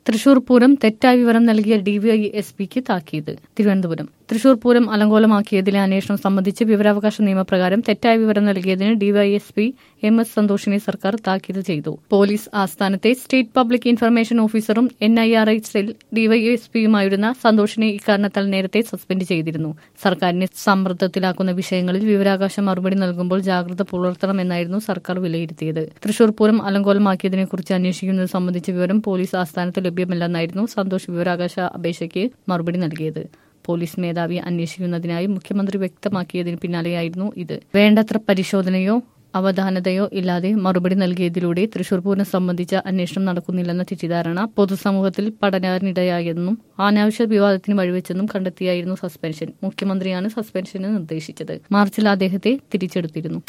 തൃശൂർ പൂരം തെറ്റായ വിവരം നൽകിയ ഡിവൈഎസ് പിക്ക് താക്കീത് തിരുവനന്തപുരം തൃശൂർ പൂരം അലങ്കോലമാക്കിയതിലെ അന്വേഷണം സംബന്ധിച്ച് വിവരാവകാശ നിയമപ്രകാരം തെറ്റായ വിവരം നൽകിയതിന് ഡിവൈഎസ്പി എം എസ് സന്തോഷിനെ സർക്കാർ താക്കീത് ചെയ്തു പോലീസ് ആസ്ഥാനത്തെ സ്റ്റേറ്റ് പബ്ലിക് ഇൻഫർമേഷൻ ഓഫീസറും N I R I cell ഡിവൈഎസ്പിയുമായിരുന്ന സന്തോഷിനെ ഇക്കാരണത്താൽ നേരത്തെ സസ്പെൻഡ് ചെയ്തിരുന്നു സർക്കാരിനെ സമ്മർദ്ദത്തിലാക്കുന്ന വിഷയങ്ങളിൽ വിവരാവകാശ മറുപടി നൽകുമ്പോൾ ജാഗ്രത പുലർത്തണമെന്നായിരുന്നു സർക്കാർ വിലയിരുത്തിയത് തൃശൂർ പൂരം അലങ്കോലമാക്കിയതിനെക്കുറിച്ച് അന്വേഷിക്കുന്നത് സംബന്ധിച്ച വിവരം പോലീസ് ആസ്ഥാനത്ത് ലഭ്യമല്ലെന്നായിരുന്നു സന്തോഷ് വിവരാവകാശ അപേക്ഷയ്ക്ക് മറുപടി നൽകിയത് പോലീസ് മേധാവി അന്വേഷിക്കുന്നതിനായി മുഖ്യമന്ത്രി വ്യക്തമാക്കിയതിന് പിന്നാലെയായിരുന്നു ഇത് വേണ്ടത്ര പരിശോധനയോ അവധാനതയോ ഇല്ലാതെ മറുപടി നൽകിയതിലൂടെ തൃശൂർ പൂരം സംബന്ധിച്ച അന്വേഷണം നടക്കുന്നില്ലെന്ന തെറ്റിദ്ധാരണ പൊതുസമൂഹത്തിൽ പടരാനിടയായെന്നും അനാവശ്യ വിവാദത്തിന് വഴിവെച്ചെന്നും കണ്ടെത്തിയായിരുന്നു സസ്പെൻഷൻ മുഖ്യമന്ത്രിയാണ് സസ്പെൻഷന് നിർദ്ദേശിച്ചത് മാർച്ചിൽ അദ്ദേഹത്തെ തിരിച്ചെടുത്തിരുന്നു